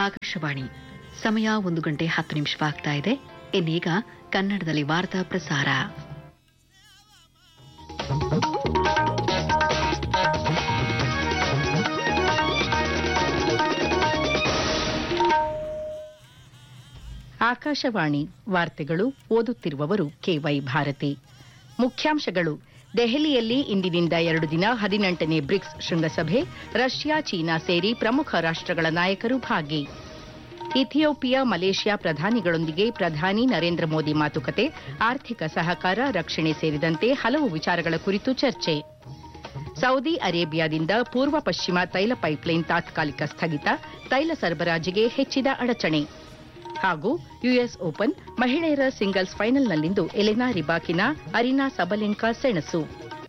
ಆಕಾಶವಾಣಿ ಸಮಯ ಒಂದು ಗಂಟೆ ಹತ್ತು ನಿಮಿಷವಾಗ್ತಾ ಇದೆ ಇನ್ನೀಗ ಕನ್ನಡದಲ್ಲಿ ವಾರ್ತಾ ಪ್ರಸಾರ ಆಕಾಶವಾಣಿ ವಾರ್ತೆಗಳು ಓದುತ್ತಿರುವವರು ಕೆವೈ ಭಾರತಿ ಮುಖ್ಯಾಂಶಗಳು ದೆಹಲಿಯಲ್ಲಿ ಇಂದಿನಿಂದ ಎರಡು ದಿನ ಹದಿನೆಂಟನೇ ಬ್ರಿಕ್ಸ್ ಶೃಂಗಸಭೆ ರಷ್ಯಾ ಚೀನಾ ಸೇರಿ ಪ್ರಮುಖ ರಾಷ್ಟ್ರಗಳ ನಾಯಕರು ಭಾಗಿ ಇಥಿಯೋಪಿಯಾ ಮಲೇಷ್ಯಾ ಪ್ರಧಾನಿಗಳೊಂದಿಗೆ ಪ್ರಧಾನಿ ನರೇಂದ್ರ ಮೋದಿ ಮಾತುಕತೆ ಆರ್ಥಿಕ ಸಹಕಾರ ರಕ್ಷಣೆ ಸೇರಿದಂತೆ ಹಲವು ವಿಚಾರಗಳ ಕುರಿತು ಚರ್ಚೆ ಸೌದಿ ಅರೇಬಿಯಾದಿಂದ ಪೂರ್ವ ಪಶ್ಚಿಮ ತೈಲ ಪೈಪ್ಲೈನ್ ತಾತ್ಕಾಲಿಕ ಸ್ಥಗಿತ ತೈಲ ಸರಬರಾಜಿಗೆ ಹೆಚ್ಚಿದ ಅಡಚಣೆ ಹಾಗೂ ಯುಎಸ್ ಓಪನ್ ಮಹಿಳೆಯರ ಸಿಂಗಲ್ಸ್ ಫೈನಲ್ನಲ್ಲಿಂದು ಎಲೆನಾ ರಿಬಾಕಿನಾ ಅರಿನಾ ಸಬಲೆಂಕಾ ಸೆಣಸು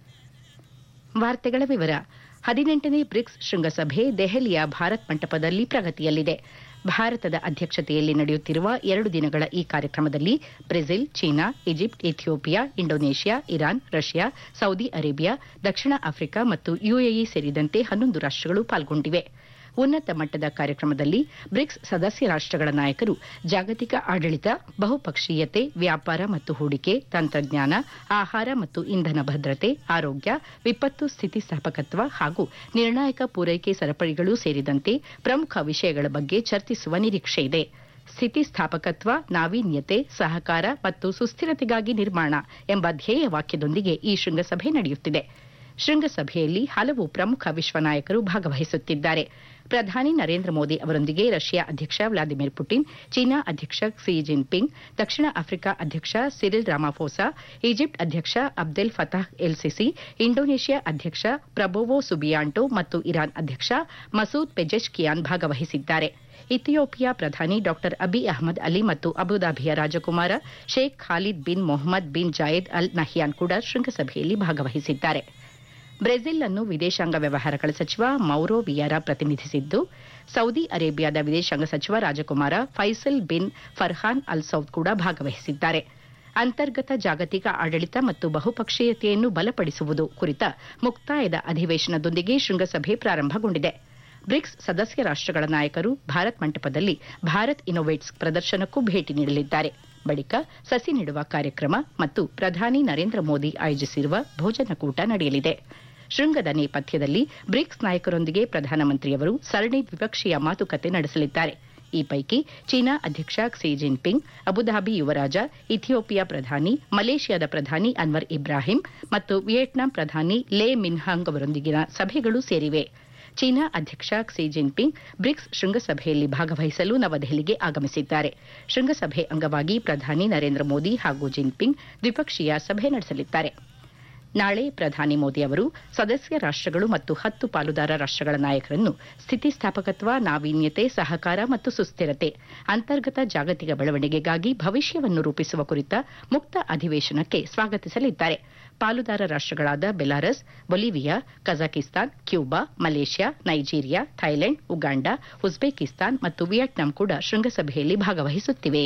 ವಾರ್ತೆಗಳ ವಿವರ ಹದಿನೆಂಟನೇ ಬ್ರಿಕ್ಸ್ ಶೃಂಗಸಭೆ ದೆಹಲಿಯ ಭಾರತ್ ಮಂಟಪದಲ್ಲಿ ಪ್ರಗತಿಯಲ್ಲಿದೆ ಭಾರತದ ಅಧ್ಯಕ್ಷತೆಯಲ್ಲಿ ನಡೆಯುತ್ತಿರುವ ಎರಡು ದಿನಗಳ ಈ ಕಾರ್ಯಕ್ರಮದಲ್ಲಿ Brazil China Egypt Ethiopia Indonesia Iran Russia Saudi Arabia ದಕ್ಷಿಣ ಆಫ್ರಿಕಾ ಮತ್ತು ಯುಎಇ ಸೇರಿದಂತೆ ಹನ್ನೊಂದು ರಾಷ್ಟ್ರಗಳು ಪಾಲ್ಗೊಂಡಿವೆ ಉನ್ನತ ಮಟ್ಟದ ಕಾರ್ಯಕ್ರಮದಲ್ಲಿ ಬ್ರಿಕ್ಸ್ ಸದಸ್ಯ ರಾಷ್ಟ್ರಗಳ ನಾಯಕರು ಜಾಗತಿಕ ಆಡಳಿತ ಬಹುಪಕ್ಷೀಯತೆ ವ್ಯಾಪಾರ ಮತ್ತು ಹೂಡಿಕೆ ತಂತ್ರಜ್ಞಾನ ಆಹಾರ ಮತ್ತು ಇಂಧನ ಭದ್ರತೆ ಆರೋಗ್ಯ ವಿಪತ್ತು ಸ್ಥಿತಿಸ್ಥಾಪಕತ್ವ ಹಾಗೂ ನಿರ್ಣಾಯಕ ಪೂರೈಕೆ ಸರಪಳಿಗಳು ಸೇರಿದಂತೆ ಪ್ರಮುಖ ವಿಷಯಗಳ ಬಗ್ಗೆ ಚರ್ಚಿಸುವ ನಿರೀಕ್ಷೆಯಿದೆ ಸ್ಥಿತಿಸ್ಥಾಪಕತ್ವ ನಾವೀನ್ಯತೆ ಸಹಕಾರ ಮತ್ತು ಸುಸ್ಥಿರತೆಗಾಗಿ ನಿರ್ಮಾಣ ಎಂಬ ಧ್ಯೇಯ ವಾಕ್ಯದೊಂದಿಗೆ ಈ ಶೃಂಗಸಭೆ ನಡೆಯುತ್ತಿದೆ ಶೃಂಗಸಭೆಯಲ್ಲಿ ಹಲವು ಪ್ರಮುಖ ವಿಶ್ವ ನಾಯಕರು ಭಾಗವಹಿಸುತ್ತಿದ್ದಾರೆ ಪ್ರಧಾನಿ ನರೇಂದ್ರ ಮೋದಿ ಅವರೊಂದಿಗೆ ರಷ್ಯಾ ಅಧ್ಯಕ್ಷ ವ್ಲಾದಿಮಿರ್ ಪುಟಿನ್ ಚೀನಾ ಅಧ್ಯಕ್ಷ ಕ್ಸಿ ಜಿನ್ಪಿಂಗ್ ದಕ್ಷಿಣ ಆಫ್ರಿಕಾ ಅಧ್ಯಕ್ಷ ಸಿರಿಲ್ ರಾಮಾಫೋಸಾ ಈಜಿಪ್ಟ್ ಅಧ್ಯಕ್ಷ Abdel Fattah el Sisi Indonesia ಅಧ್ಯಕ್ಷ ಪ್ರಬೋವೋ ಸುಬಿಯಾಂಟೋ ಮತ್ತು ಇರಾನ್ ಅಧ್ಯಕ್ಷ ಮಸೂದ್ ಪೆಜೆಶ್ಕಿಯಾನ್ ಭಾಗವಹಿಸಿದ್ದಾರೆ ಇಥಿಯೋಪಿಯಾ ಪ್ರಧಾನಿ ಡಾ ಅಬಿ ಅಹಮದ್ ಅಲಿ ಮತ್ತು ಅಬುದಾಬಿಯ ರಾಜಕುಮಾರ Sheikh Khaled bin Mohamed bin Zayed Al Nahyan ಕೂಡ ಶೃಂಗಸಭೆಯಲ್ಲಿ ಭಾಗವಹಿಸಿದ್ದಾರೆ ಬ್ರೆಜಿಲ್ ಅನ್ನು ವಿದೇಶಾಂಗ ವ್ಯವಹಾರಗಳ ಸಚಿವ ಮೌರೋ ವಿಯಾರ ಪ್ರತಿನಿಧಿಸಿದ್ದು ಸೌದಿ ಅರೇಬಿಯಾದ ವಿದೇಶಾಂಗ ಸಚಿವ ರಾಜಕುಮಾರ Faisal bin Farhan Al Saud ಕೂಡ ಭಾಗವಹಿಸಿದ್ದಾರೆ ಅಂತರ್ಗತ ಜಾಗತಿಕ ಆಡಳಿತ ಮತ್ತು ಬಹುಪಕ್ಷೀಯತೆಯನ್ನು ಬಲಪಡಿಸುವುದು ಕುರಿತ ಮುಕ್ತಾಯದ ಅಧಿವೇಶನದೊಂದಿಗೆ ಶೃಂಗಸಭೆ ಪ್ರಾರಂಭಗೊಂಡಿದೆ ಬ್ರಿಕ್ಸ್ ಸದಸ್ಯ ರಾಷ್ಟ್ರಗಳ ನಾಯಕರು ಭಾರತ್ ಮಂಟಪದಲ್ಲಿ ಭಾರತ್ ಇನೋವೇಟ್ಸ್ ಪ್ರದರ್ಶನಕ್ಕೂ ಭೇಟಿ ನೀಡಲಿದ್ದಾರೆ ಬಳಿಕ ಸಸಿ ನೆಡುವ ಕಾರ್ಯಕ್ರಮ ಮತ್ತು ಪ್ರಧಾನಿ ನರೇಂದ್ರ ಮೋದಿ ಆಯೋಜಿಸಿರುವ ಭೋಜನಕೂಟ ನಡೆಯಲಿದೆ ಶೃಂಗದ ನೇಪಥ್ಯದಲ್ಲಿ ಬ್ರಿಕ್ಸ್ ನಾಯಕರೊಂದಿಗೆ ಪ್ರಧಾನಮಂತ್ರಿಯವರು ಸರಣಿ ದ್ವಿಪಕ್ಷೀಯ ಮಾತುಕತೆ ನಡೆಸಲಿದ್ದಾರೆ ಈ ಪೈಕಿ ಚೀನಾ ಅಧ್ಯಕ್ಷ ಕ್ಸಿ ಜಿನ್ಪಿಂಗ್ ಅಬುಧಾಬಿ ಯುವರಾಜ ಇಥಿಯೋಪಿಯಾ ಪ್ರಧಾನಿ ಮಲೇಷ್ಯಾದ ಪ್ರಧಾನಿ ಅನ್ವರ್ ಇಬ್ರಾಹಿಂ ಮತ್ತು ವಿಯೆಟ್ನಾಂ ಪ್ರಧಾನಿ ಲೇ ಮಿನ್ಹಾಂಗ್ ಅವರೊಂದಿಗಿನ ಸಭೆಗಳು ಸೇರಿವೆ ಚೀನಾ ಅಧ್ಯಕ್ಷ ಕ್ಸಿ ಜಿನ್ಪಿಂಗ್ ಬ್ರಿಕ್ಸ್ ಶೃಂಗಸಭೆಯಲ್ಲಿ ಭಾಗವಹಿಸಲು ನವದೆಹಲಿಗೆ ಆಗಮಿಸಿದ್ದಾರೆ ಶೃಂಗಸಭೆ ಅಂಗವಾಗಿ ಪ್ರಧಾನಿ ನರೇಂದ್ರ ಮೋದಿ ಹಾಗೂ ಜಿನ್ಪಿಂಗ್ ದ್ವಿಪಕ್ಷೀಯ ಸಭೆ ನಡೆಸಲಿದ್ದಾರೆ ನಾಳೆ ಪ್ರಧಾನಿ ಮೋದಿ ಅವರು ಸದಸ್ಯ ರಾಷ್ಟ್ರಗಳು ಮತ್ತು ಹತ್ತು ಪಾಲುದಾರ ರಾಷ್ಟ್ರಗಳ ನಾಯಕರನ್ನು ಸ್ಥಿತಿಸ್ಥಾಪಕತ್ವ ನಾವೀನ್ಯತೆ ಸಹಕಾರ ಮತ್ತು ಸುಸ್ಥಿರತೆ ಅಂತರ್ಗತ ಜಾಗತಿಕ ಬೆಳವಣಿಗೆಗಾಗಿ ಭವಿಷ್ಯವನ್ನು ರೂಪಿಸುವ ಕುರಿತ ಮುಕ್ತ ಅಧಿವೇಶನಕ್ಕೆ ಸ್ವಾಗತಿಸಲಿದ್ದಾರೆ ಪಾಲುದಾರ ರಾಷ್ಟ್ರಗಳಾದ Belarus Bolivia Kazakhstan Cuba Malaysia Nigeria Thailand Uganda Uzbekistan ಮತ್ತು ವಿಯೆಟ್ನಾಂ ಕೂಡ ಶೃಂಗಸಭೆಯಲ್ಲಿ ಭಾಗವಹಿಸುತ್ತಿವೆ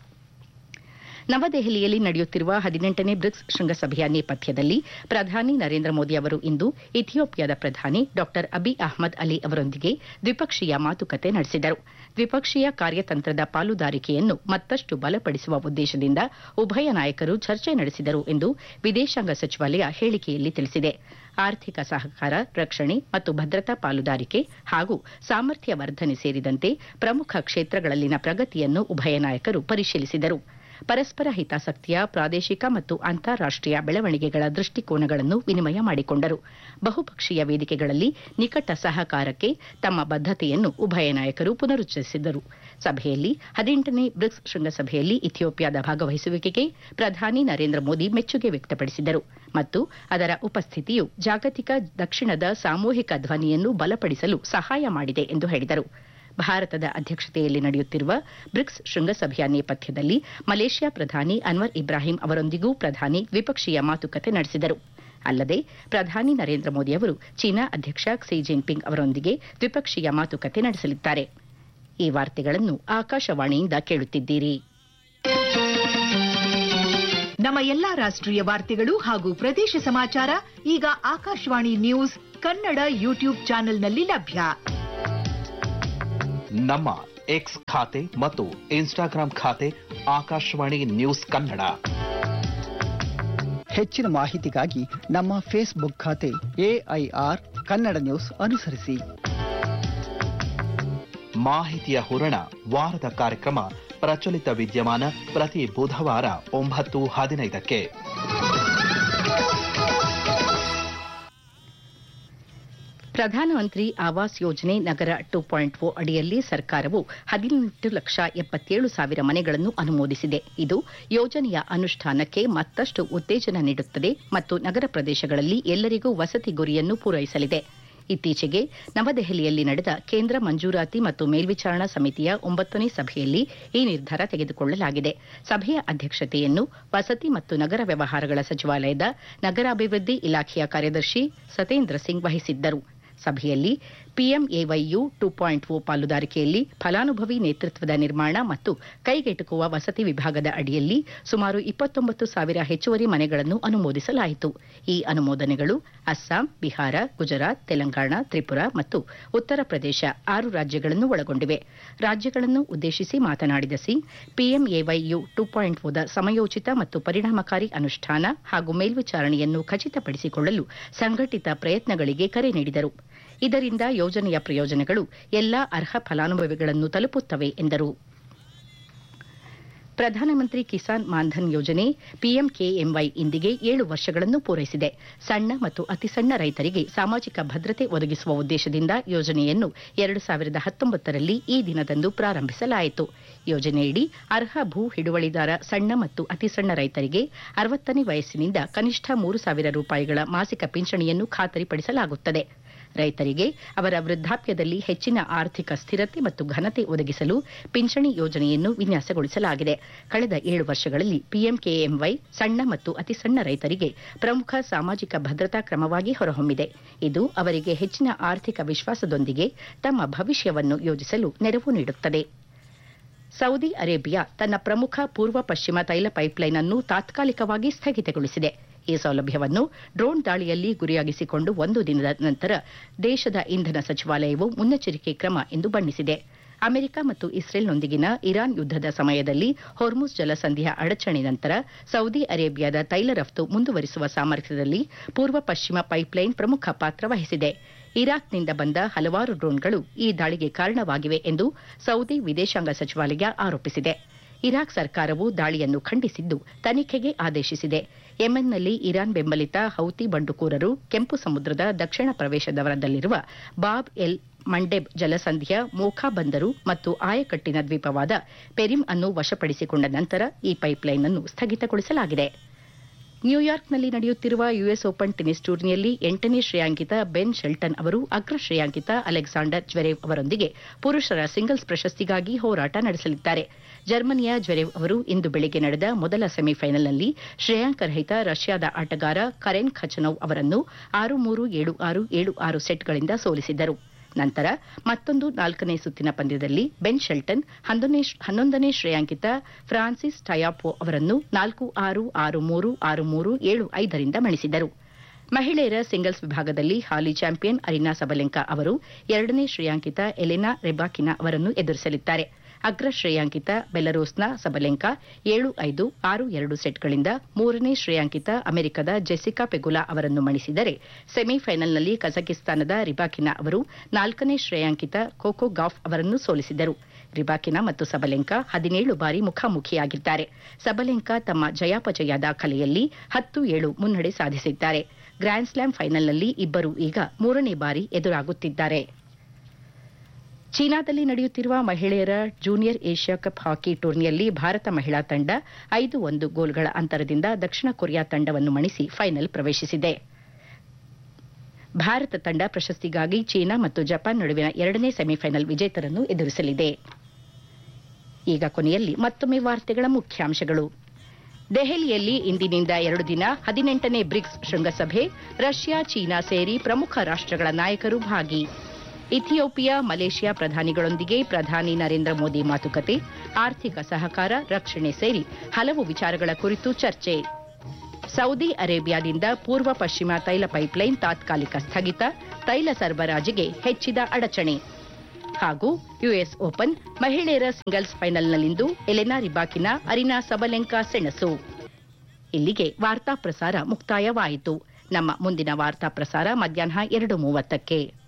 ನವದೆಹಲಿಯಲ್ಲಿ ನಡೆಯುತ್ತಿರುವ ಹದಿನೆಂಟನೇ ಬ್ರಿಕ್ಸ್ ಶೃಂಗಸಭೆಯ ನೇಪಥ್ಯದಲ್ಲಿ ಪ್ರಧಾನಿ ನರೇಂದ್ರ ಮೋದಿ ಅವರು ಇಂದು ಇಥಿಯೋಪಿಯಾದ ಪ್ರಧಾನಿ ಡಾ ಅಬಿ ಅಹಮದ್ ಅಲಿ ಅವರೊಂದಿಗೆ ದ್ವಿಪಕ್ಷೀಯ ಮಾತುಕತೆ ನಡೆಸಿದರು ದ್ವಿಪಕ್ಷೀಯ ಕಾರ್ಯತಂತ್ರದ ಪಾಲುದಾರಿಕೆಯನ್ನು ಮತ್ತಷ್ಟು ಬಲಪಡಿಸುವ ಉದ್ದೇಶದಿಂದ ಉಭಯ ನಾಯಕರು ಚರ್ಚೆ ನಡೆಸಿದರು ಎಂದು ವಿದೇಶಾಂಗ ಸಚಿವಾಲಯ ಹೇಳಿಕೆಯಲ್ಲಿ ತಿಳಿಸಿದೆ ಆರ್ಥಿಕ ಸಹಕಾರ ರಕ್ಷಣೆ ಮತ್ತು ಭದ್ರತಾ ಪಾಲುದಾರಿಕೆ ಹಾಗೂ ಸಾಮರ್ಥ್ಯ ವರ್ಧನೆ ಸೇರಿದಂತೆ ಪ್ರಮುಖ ಕ್ಷೇತ್ರಗಳಲ್ಲಿನ ಪ್ರಗತಿಯನ್ನು ಉಭಯ ನಾಯಕರು ಪರಿಶೀಲಿಸಿದರು ಪರಸ್ಪರ ಹಿತಾಸಕ್ತಿಯ ಪ್ರಾದೇಶಿಕ ಮತ್ತು ಅಂತಾರಾಷ್ಟೀಯ ಬೆಳವಣಿಗೆಗಳ ದೃಷ್ಟಿಕೋನಗಳನ್ನು ವಿನಿಮಯ ಮಾಡಿಕೊಂಡರು ಬಹುಪಕ್ಷೀಯ ವೇದಿಕೆಗಳಲ್ಲಿ ನಿಕಟ ಸಹಕಾರಕ್ಕೆ ತಮ್ಮ ಬದ್ಧತೆಯನ್ನು ಉಭಯ ನಾಯಕರು ಪುನರುಚ್ಚರಿಸಿದರು ಸಭೆಯಲ್ಲಿ ಹದಿನೆಂಟನೇ ಬ್ರಿಕ್ಸ್ ಶೃಂಗಸಭೆಯಲ್ಲಿ ಇಥಿಯೋಪಿಯಾದ ಭಾಗವಹಿಸುವಿಕೆಗೆ ಪ್ರಧಾನಿ ನರೇಂದ್ರ ಮೋದಿ ಮೆಚ್ಚುಗೆ ವ್ಯಕ್ತಪಡಿಸಿದರು ಮತ್ತು ಅದರ ಉಪಸ್ಥಿತಿಯು ಜಾಗತಿಕ ದಕ್ಷಿಣದ ಸಾಮೂಹಿಕ ಧ್ವನಿಯನ್ನು ಬಲಪಡಿಸಲು ಸಹಾಯ ಮಾಡಿದೆ ಎಂದು ಹೇಳಿದರು ಭಾರತದ ಅಧ್ಯಕ್ಷತೆಯಲ್ಲಿ ನಡೆಯುತ್ತಿರುವ ಬ್ರಿಕ್ಸ್ ಶೃಂಗಸಭೆಯ ನೇಪಥ್ಯದಲ್ಲಿ ಮಲೇಷ್ಯಾ ಪ್ರಧಾನಿ ಅನ್ವರ್ ಇಬ್ರಾಹಿಂ ಅವರೊಂದಿಗೂ ಪ್ರಧಾನಿ ದ್ವಿಪಕ್ಷೀಯ ಮಾತುಕತೆ ನಡೆಸಿದರು ಅಲ್ಲದೆ ಪ್ರಧಾನಿ ನರೇಂದ್ರ ಮೋದಿ ಅವರು ಚೀನಾ ಅಧ್ಯಕ್ಷ ಕ್ಸಿ ಜಿನ್ಪಿಂಗ್ ಅವರೊಂದಿಗೆ ದ್ವಿಪಕ್ಷೀಯ ಮಾತುಕತೆ ನಡೆಸಲಿದ್ದಾರೆ ಈ ವಾರ್ತೆಗಳನ್ನು ಆಕಾಶವಾಣಿಯಿಂದ ಕೇಳುತ್ತಿದ್ದೀರಿ ನಮ್ಮ ಎಲ್ಲಾ ರಾಷ್ಟ್ರೀಯ ವಾರ್ತೆಗಳು ಹಾಗೂ ಪ್ರದೇಶ ಸಮಾಚಾರ ಈಗ ಆಕಾಶವಾಣಿ ನ್ಯೂಸ್ ಕನ್ನಡ ಯೂಟ್ಯೂಬ್ ಚಾನೆಲ್ನಲ್ಲಿ ಲಭ್ಯ ನಮ್ಮ ಎಕ್ಸ್ ಖಾತೆ ಮತ್ತು ಇನ್ಸ್ಟಾಗ್ರಾಂ ಖಾತೆ ಆಕಾಶವಾಣಿ ನ್ಯೂಸ್ ಕನ್ನಡ ಹೆಚ್ಚಿನ ಮಾಹಿತಿಗಾಗಿ ನಮ್ಮ ಫೇಸ್ಬುಕ್ ಖಾತೆ ಎಐಆರ್ ಕನ್ನಡ ನ್ಯೂಸ್ ಅನುಸರಿಸಿ ಮಾಹಿತಿಯ ಹೂರಣ ವಾರದ ಕಾರ್ಯಕ್ರಮ ಪ್ರಚಲಿತ ವಿದ್ಯಮಾನ ಪ್ರತಿ ಬುಧವಾರ ಒಂಬತ್ತು ಹದಿನೈದಕ್ಕೆ ಪ್ರಧಾನಮಂತ್ರಿ ಆವಾಸ್ ಯೋಜನೆ ನಗರ ಟು ಪಾಯಿಂಟ್ ಓ ಅಡಿಯಲ್ಲಿ ಸರ್ಕಾರವು ಹದಿನೆಂಟು ಲಕ್ಷ ಎಪ್ಪತ್ತೇಳು ಸಾವಿರ ಮನೆಗಳನ್ನು ಅನುಮೋದಿಸಿದೆ ಇದು ಯೋಜನೆಯ ಅನುಷ್ಠಾನಕ್ಕೆ ಮತ್ತಷ್ಟು ಉತ್ತೇಜನ ನೀಡುತ್ತದೆ ಮತ್ತು ನಗರ ಪ್ರದೇಶಗಳಲ್ಲಿ ಎಲ್ಲರಿಗೂ ವಸತಿ ಗುರಿಯನ್ನು ಪೂರೈಸಲಿದೆ ಇತ್ತೀಚೆಗೆ ನವದೆಹಲಿಯಲ್ಲಿ ನಡೆದ ಕೇಂದ್ರ ಮಂಜೂರಾತಿ ಮತ್ತು ಮೇಲ್ವಿಚಾರಣಾ ಸಮಿತಿಯ ಒಂಬತ್ತನೇ ಸಭೆಯಲ್ಲಿ ಈ ನಿರ್ಧಾರ ತೆಗೆದುಕೊಳ್ಳಲಾಗಿದೆ ಸಭೆಯ ಅಧ್ಯಕ್ಷತೆಯನ್ನು ವಸತಿ ಮತ್ತು ನಗರ ವ್ಯವಹಾರಗಳ ಸಚಿವಾಲಯದ ನಗರಾಭಿವೃದ್ಧಿ ಇಲಾಖೆಯ ಕಾರ್ಯದರ್ಶಿ ಸತೇಂದ್ರ ಸಿಂಗ್ ವಹಿಸಿದ್ದರು ಸಭೆಯಲ್ಲಿ ಪಿಎಂಎವೈಯು ಟು ಪಾಯಿಂಟ್ ಓ ಪಾಲುದಾರಿಕೆಯಲ್ಲಿ ಫಲಾನುಭವಿ ನೇತೃತ್ವದ ನಿರ್ಮಾಣ ಮತ್ತು ಕೈಗೆಟುಕುವ ವಸತಿ ವಿಭಾಗದ ಅಡಿಯಲ್ಲಿ ಸುಮಾರು ಇಪ್ಪತ್ತೊಂಬತ್ತು ಸಾವಿರ ಹೆಚ್ಚುವರಿ ಮನೆಗಳನ್ನು ಅನುಮೋದಿಸಲಾಯಿತು ಈ ಅನುಮೋದನೆಗಳು ಅಸ್ಸಾಂ ಬಿಹಾರ ಗುಜರಾತ್ ತೆಲಂಗಾಣ ತ್ರಿಪುರಾ ಮತ್ತು ಉತ್ತರ ಪ್ರದೇಶ ಆರು ರಾಜ್ಯಗಳನ್ನು ಒಳಗೊಂಡಿವೆ ರಾಜ್ಯಗಳನ್ನು ಉದ್ದೇಶಿಸಿ ಮಾತನಾಡಿದ ಸಿಂಗ್ ಪಿಎಂಎವೈಯು ಟು ಪಾಯಿಂಟ್ ಓದ ಸಮಯೋಚಿತ ಮತ್ತು ಪರಿಣಾಮಕಾರಿ ಅನುಷ್ಠಾನ ಹಾಗೂ ಮೇಲ್ವಿಚಾರಣೆಯನ್ನು ಖಚಿತಪಡಿಸಿಕೊಳ್ಳಲು ಸಂಘಟಿತ ಪ್ರಯತ್ನಗಳಿಗೆ ಕರೆ ನೀಡಿದರು ಇದರಿಂದ ಯೋಜನೆಯ ಪ್ರಯೋಜನಗಳು ಎಲ್ಲಾ ಅರ್ಹ ಫಲಾನುಭವಿಗಳನ್ನು ತಲುಪುತ್ತವೆ ಎಂದರು ಪ್ರಧಾನಮಂತ್ರಿ ಕಿಸಾನ್ ಮಾನ್ಧನ್ ಯೋಜನೆ ಪಿಎಂಕೆಎಂವೈ ಇಂದಿಗೆ ಏಳು ವರ್ಷಗಳನ್ನು ಪೂರೈಸಿದೆ ಸಣ್ಣ ಮತ್ತು ಅತಿಸಣ್ಣ ರೈತರಿಗೆ ಸಾಮಾಜಿಕ ಭದ್ರತೆ ಒದಗಿಸುವ ಉದ್ದೇಶದಿಂದ ಯೋಜನೆಯನ್ನು ಎರಡು ಸಾವಿರದ ಹತ್ತೊಂಬತ್ತರಲ್ಲಿ ಈ ದಿನದಂದು ಪ್ರಾರಂಭಿಸಲಾಯಿತು ಯೋಜನೆಯಡಿ ಅರ್ಹ ಭೂ ಹಿಡುವಳಿದಾರ ಸಣ್ಣ ಮತ್ತು ಅತಿಸಣ್ಣ ರೈತರಿಗೆ ಅರವತ್ತನೇ ವಯಸ್ಸಿನಿಂದ ಕನಿಷ್ಠ ಮೂರು ಸಾವಿರ ರೂಪಾಯಿಗಳ ಮಾಸಿಕ ಪಿಂಚಣಿಯನ್ನು ಖಾತರಿಪಡಿಸಲಾಗುತ್ತದೆ ರೈತರಿಗೆ ಅವರ ವೃದ್ಧಾಪ್ಯದಲ್ಲಿ ಹೆಚ್ಚಿನ ಆರ್ಥಿಕ ಸ್ಥಿರತೆ ಮತ್ತು ಘನತೆ ಒದಗಿಸಲು ಪಿಂಚಣಿ ಯೋಜನೆಯನ್ನು ವಿನ್ಯಾಸಗೊಳಿಸಲಾಗಿದೆ ಕಳೆದ ಏಳು ವರ್ಷಗಳಲ್ಲಿ ಪಿಎಂಕೆಎಂವೈ ಸಣ್ಣ ಮತ್ತು ಅತಿಸಣ್ಣ ರೈತರಿಗೆ ಪ್ರಮುಖ ಸಾಮಾಜಿಕ ಭದ್ರತಾ ಕ್ರಮವಾಗಿ ಹೊರಹೊಮ್ಮಿದೆ ಇದು ಅವರಿಗೆ ಹೆಚ್ಚಿನ ಆರ್ಥಿಕ ವಿಶ್ವಾಸದೊಂದಿಗೆ ತಮ್ಮ ಭವಿಷ್ಯವನ್ನು ಯೋಜಿಸಲು ನೆರವು ನೀಡುತ್ತದೆ ಸೌದಿ ಅರೇಬಿಯಾ ತನ್ನ ಪ್ರಮುಖ ಪೂರ್ವ ಪಶ್ಚಿಮ ತೈಲ ಪೈಪ್ಲೈನ್ ಅನ್ನು ತಾತ್ಕಾಲಿಕವಾಗಿ ಸ್ಥಗಿತಗೊಳಿಸಿದೆ ಈ ಸೌಲಭ್ಯವನ್ನು ಡ್ರೋನ್ ದಾಳಿಯಲ್ಲಿ ಗುರಿಯಾಗಿಸಿಕೊಂಡು ಒಂದು ದಿನದ ನಂತರ ದೇಶದ ಇಂಧನ ಸಚಿವಾಲಯವು ಮುನ್ನೆಚ್ಚರಿಕೆ ಕ್ರಮ ಎಂದು ಬಣ್ಣಿಸಿದೆ ಅಮೆರಿಕ ಮತ್ತು ಇಸ್ರೇಲ್ನೊಂದಿಗಿನ ಇರಾನ್ ಯುದ್ದದ ಸಮಯದಲ್ಲಿ ಹೊರ್ಮುಜ್ ಜಲಸಂಧಿಯ ಅಡಚಣೆ ನಂತರ ಸೌದಿ ಅರೇಬಿಯಾದ ತೈಲ ರಫ್ತು ಮುಂದುವರಿಸುವ ಸಾಮರ್ಥ್ಯದಲ್ಲಿ ಪೂರ್ವ ಪಶ್ಚಿಮ ಪೈಪ್ಲೈನ್ ಪ್ರಮುಖ ಪಾತ್ರ ವಹಿಸಿದೆ ಇರಾಕ್ನಿಂದ ಬಂದ ಹಲವಾರು ಡ್ರೋನ್ಗಳು ಈ ದಾಳಿಗೆ ಕಾರಣವಾಗಿವೆ ಎಂದು ಸೌದಿ ವಿದೇಶಾಂಗ ಸಚಿವಾಲಯ ಆರೋಪಿಸಿದೆ ಇರಾಕ್ ಸರ್ಕಾರವು ದಾಳಿಯನ್ನು ಖಂಡಿಸಿದ್ದು ತನಿಖೆಗೆ ಆದೇಶಿಸಿದೆ ಯೆಮೆನ್ನಲ್ಲಿ ಇರಾನ್ ಬೆಂಬಲಿತ ಹೌತಿ ಬಂಡುಕೋರರು ಕೆಂಪು ಸಮುದ್ರದ ದಕ್ಷಿಣ ಪ್ರವೇಶದವರದಲ್ಲಿರುವ ಬಾಬ್ ಎಲ್ ಮಂಡೆಬ್ ಜಲಸಂಧಿಯ ಮೋಖಾ ಬಂದರು ಮತ್ತು ಆಯಕಟ್ಟಿನ ದ್ವೀಪವಾದ ಪೆರಿಮ್ ಅನ್ನು ವಶಪಡಿಸಿಕೊಂಡ ನಂತರ ಈ ಪೈಪ್ಲೈನ್ ಅನ್ನು ಸ್ಥಗಿತಗೊಳಿಸಲಾಗಿದೆ ನ್ಯೂಯಾರ್ಕ್ನಲ್ಲಿ ನಡೆಯುತ್ತಿರುವ ಯುಎಸ್ ಓಪನ್ ಟೆನಿಸ್ ಟೂರ್ನಿಯಲ್ಲಿ ಎಂಟನೇ ಶ್ರೇಯಾಂಕಿತ ಬೆನ್ ಶೆಲ್ಟನ್ ಅವರು ಅಗ್ರ ಶ್ರೇಯಾಂಕಿತ ಅಲೆಕ್ಸಾಂಡರ್ ಜ್ವೆರೇವ್ ಅವರೊಂದಿಗೆ ಪುರುಷರ ಸಿಂಗಲ್ಸ್ ಪ್ರಶಸ್ತಿಗಾಗಿ ಹೋರಾಟ ನಡೆಸಲಿದ್ದಾರೆ ಜರ್ಮನಿಯ ಜ್ವೆರೇವ್ ಅವರು ಇಂದು ಬೆಳಿಗ್ಗೆ ನಡೆದ ಮೊದಲ ಸೆಮಿಫೈನಲ್ನಲ್ಲಿ ಶ್ರೇಯಾಂಕರಹಿತ ರಷ್ಯಾದ ಆಟಗಾರ ಕರೆನ್ ಖಚನೌ ಅವರನ್ನು ಆರು ಮೂರು ಏಳು ಆರು ಏಳು ಆರು ಸೆಟ್ಗಳಿಂದ ಸೋಲಿಸಿದರು ನಂತರ ಮತ್ತೊಂದು ನಾಲ್ಕನೇ ಸುತ್ತಿನ ಪಂದ್ಯದಲ್ಲಿ ಬೆನ್ ಶೆಲ್ಟನ್ ಹನ್ನೊಂದನೇ ಶ್ರೇಯಾಂಕಿತ ಫ್ರಾನ್ಸಿಸ್ ಟಯಾಪೋ ಅವರನ್ನು ನಾಲ್ಕು ಆರು ಆರು ಮೂರು ಆರು ಮೂರು ಏಳು ಐದರಿಂದ ಮಣಿಸಿದರು ಮಹಿಳೆಯರ ಸಿಂಗಲ್ಸ್ ವಿಭಾಗದಲ್ಲಿ ಹಾಲಿ ಚಾಂಪಿಯನ್ ಅರಿನಾ ಸಬಲೆಂಕಾ ಅವರು ಎರಡನೇ ಶ್ರೇಯಾಂಕಿತ ಎಲೆನಾ ರೆಬಾಕಿನಾ ಅವರನ್ನು ಎದುರಿಸಲಿದ್ದಾರೆ ಅಗ್ರ ಶ್ರೇಯಾಂಕಿತ ಬೆಲರೂಸ್ನ ಸಬಲೆಂಕಾ ಏಳು ಐದು ಆರು ಎರಡು ಸೆಟ್ಗಳಿಂದ ಮೂರನೇ ಶ್ರೇಯಾಂಕಿತ ಅಮೆರಿಕದ ಜೆಸಿಕಾ ಪೆಗುಲಾ ಅವರನ್ನು ಮಣಿಸಿದರೆ ಸೆಮಿಫೈನಲ್ನಲ್ಲಿ ಕಜಕಿಸ್ತಾನದ ರಿಬಾಕಿನಾ ಅವರು ನಾಲ್ಕನೇ ಶ್ರೇಯಾಂಕಿತ ಕೋಕೋ ಗಾಫ್ ಅವರನ್ನು ಸೋಲಿಸಿದರು ರಿಬಾಕಿನಾ ಮತ್ತು ಸಬಲೆಂಕಾ ಹದಿನೇಳು ಬಾರಿ ಮುಖಾಮುಖಿಯಾಗಿದ್ದಾರೆ ಸಬಲೆಂಕಾ ತಮ್ಮ ಜಯಾಪಜಯ ದಾಖಲೆಯಲ್ಲಿ ಹತ್ತು ಏಳು ಮುನ್ನಡೆ ಸಾಧಿಸಿದ್ದಾರೆ ಗ್ರ್ಯಾಂಡ್ ಸ್ಲಾಮ್ ಫೈನಲ್ನಲ್ಲಿ ಇಬ್ಬರು ಈಗ ಮೂರನೇ ಬಾರಿ ಎದುರಾಗುತ್ತಿದ್ದಾರೆ ಚೀನಾದಲ್ಲಿ ನಡೆಯುತ್ತಿರುವ ಮಹಿಳೆಯರ ಜೂನಿಯರ್ ಏಷ್ಯಾ ಕಪ್ ಹಾಕಿ ಟೂರ್ನಿಯಲ್ಲಿ ಭಾರತ ಮಹಿಳಾ ತಂಡ ಐದು ಒಂದು ಗೋಲ್ಗಳ ಅಂತರದಿಂದ ದಕ್ಷಿಣ ಕೊರಿಯಾ ತಂಡವನ್ನು ಮಣಿಸಿ ಫೈನಲ್ ಪ್ರವೇಶಿಸಿದೆ ಭಾರತ ತಂಡ ಪ್ರಶಸ್ತಿಗಾಗಿ ಚೀನಾ ಮತ್ತು ಜಪಾನ್ ನಡುವಿನ ಎರಡನೇ ಸೆಮಿಫೈನಲ್ ವಿಜೇತರನ್ನು ಎದುರಿಸಲಿದೆ ಈಗ ಕೊನೆಯಲ್ಲಿ ಮತ್ತೊಮ್ಮೆ ವಾರ್ತೆಗಳ ಮುಖ್ಯಾಂಶಗಳು ದೆಹಲಿಯಲ್ಲಿ ಇಂದಿನಿಂದ ಎರಡು ದಿನ ಹದಿನೆಂಟನೇ ಬ್ರಿಕ್ಸ್ ಶೃಂಗಸಭೆ ರಷ್ಯಾ ಚೀನಾ ಸೇರಿ ಪ್ರಮುಖ ರಾಷ್ಟ್ರಗಳ ನಾಯಕರು ಭಾಗಿ ಇಥಿಯೋಪಿಯಾ ಮಲೇಷ್ಯಾ ಪ್ರಧಾನಿಗಳೊಂದಿಗೆ ಪ್ರಧಾನಿ ನರೇಂದ್ರ ಮೋದಿ ಮಾತುಕತೆ ಆರ್ಥಿಕ ಸಹಕಾರ ರಕ್ಷಣೆ ಸೇರಿ ಹಲವು ವಿಚಾರಗಳ ಕುರಿತು ಚರ್ಚೆ ಸೌದಿ ಅರೇಬಿಯಾದಿಂದ ಪೂರ್ವ ಪಶ್ಚಿಮ ತೈಲ ಪೈಪ್ಲೈನ್ ತಾತ್ಕಾಲಿಕ ಸ್ಥಗಿತ ತೈಲ ಸರಬರಾಜಿಗೆ ಹೆಚ್ಚಿದ ಅಡಚಣೆ ಹಾಗೂ ಯುಎಸ್ ಓಪನ್ ಮಹಿಳೆಯರ ಸಿಂಗಲ್ಸ್ ಫೈನಲ್ನಲ್ಲಿಂದು ಎಲೆನಾ ರಿಬಾಕಿನ ಅರಿನಾ ಸಬಲೆಂಕಾ ಸೆಣಸು ಇಲ್ಲಿಗೆ ವಾರ್ತಾ ಪ್ರಸಾರ ಮುಕ್ತಾಯವಾಯಿತು ನಮ್ಮ ಮುಂದಿನ ವಾರ್ತಾ ಪ್ರಸಾರ ಮಧ್ಯಾಹ್ನ ಎರಡು ಮೂವತ್ತಕ್ಕೆ